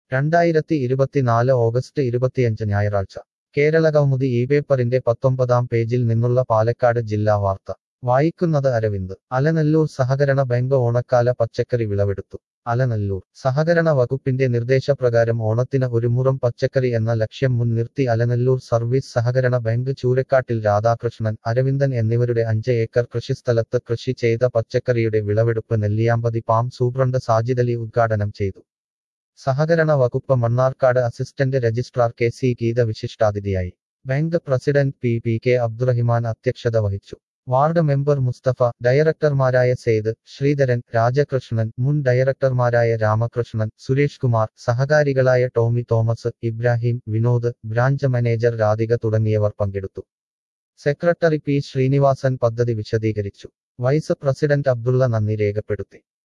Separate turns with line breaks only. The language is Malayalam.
രണ്ടായിരത്തി ഇരുപത്തിനാല് ഓഗസ്റ്റ് ഇരുപത്തിയഞ്ച് ഞായറാഴ്ച കേരള കൗമുദി ഈ പേപ്പറിന്റെ പത്തൊമ്പതാം പേജിൽ നിന്നുള്ള പാലക്കാട് ജില്ലാ വാർത്ത വായിക്കുന്നത് അരവിന്ദ് അലനല്ലൂർ സഹകരണ ബാങ്ക് ഓണക്കാല പച്ചക്കറി വിളവെടുത്തു അലനല്ലൂർ സഹകരണ വകുപ്പിന്റെ നിർദ്ദേശപ്രകാരം ഓണത്തിന് ഒരു മുറം പച്ചക്കറി എന്ന ലക്ഷ്യം മുൻനിർത്തി അലനല്ലൂർ സർവീസ് സഹകരണ ബാങ്ക് ചൂരക്കാട്ടിൽ രാധാകൃഷ്ണൻ അരവിന്ദൻ എന്നിവരുടെ അഞ്ച് ഏക്കർ കൃഷിസ്ഥലത്ത് കൃഷി ചെയ്ത പച്ചക്കറിയുടെ വിളവെടുപ്പ് നെല്ലിയാമ്പതി പാം സൂപ്രണ്ട് സാജിദലി ഉദ്ഘാടനം ചെയ്തു സഹകരണ വകുപ്പ് Mannarkkad assistant registrar K C Geetha വിശിഷ്ടാതിഥിയായി bank president P P K Abdurahiman അധ്യക്ഷത വഹിച്ചു വാർഡ് മെമ്പർ മുസ്തഫ ഡയറക്ടർമാരായ സെയ്ദ് ശ്രീധരൻ രാജകൃഷ്ണൻ മുൻ ഡയറക്ടർമാരായ രാമകൃഷ്ണൻ സുരേഷ് കുമാർ സഹകാരികളായ Tommy Thomas Ibrahim Vinod branch manager Radhika തുടങ്ങിയവർ പങ്കെടുത്തു സെക്രട്ടറി പി ശ്രീനിവാസൻ പദ്ധതി വിശദീകരിച്ചു വൈസ് പ്രസിഡന്റ് അബ്ദുള്ള നന്ദി രേഖപ്പെടുത്തി